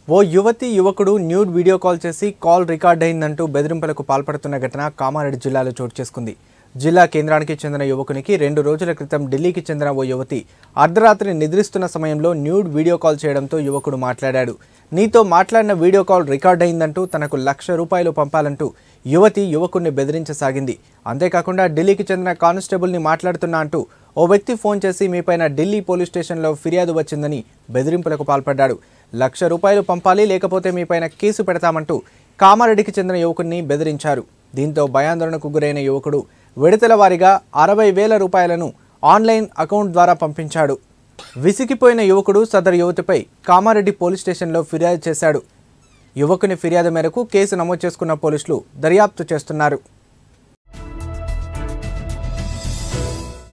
ఓ యువతి యువకుడు nude video call చేసి కాల్ రికార్డ్ అయిందంటూ బెదిరింపులకు పాల్పడుతున్న ఘటన కామారెడ్డి జిల్లాలో చోటు చేసుకుంది జిల్లా కేంద్రానికి చెందిన యువకునికి రెండు రోజుల క్రితం ఢిల్లీకి చెందిన ఓ యువతి అర్ధరాత్రి నిద్రిస్తున్న సమయంలో న్యూడ్ వీడియో కాల్ చేయడంతో యువకుడు మాట్లాడాడు నీతో మాట్లాడిన వీడియో కాల్ రికార్డ్ అయిందంటూ తనకు లక్ష రూపాయలు పంపాలంటూ యువతి యువకుడిని బెదిరించసాగింది అంతేకాకుండా ఢిల్లీకి చెందిన కానిస్టేబుల్ని మాట్లాడుతున్నా అంటూ ఓ వ్యక్తి ఫోన్ చేసి మీపైన ఢిల్లీ పోలీస్ స్టేషన్లో ఫిర్యాదు వచ్చిందని బెదిరింపులకు పాల్పడ్డాడు లక్ష రూపాయలు పంపాలి లేకపోతే మీపైన కేసు పెడతామంటూ కామారెడ్డికి చెందిన యువకుడిని బెదిరించారు దీంతో భయాందోళనకు గురైన యువకుడు విడతల వారీగా అరవై వేల రూపాయలను ఆన్లైన్ అకౌంట్ ద్వారా పంపించాడు విసిగిపోయిన యువకుడు సదరు యువతిపై కామారెడ్డి పోలీస్ స్టేషన్లో ఫిర్యాదు చేశాడు యువకుని ఫిర్యాదు మేరకు కేసు నమోదు చేసుకున్న పోలీసులు దర్యాప్తు చేస్తున్నారు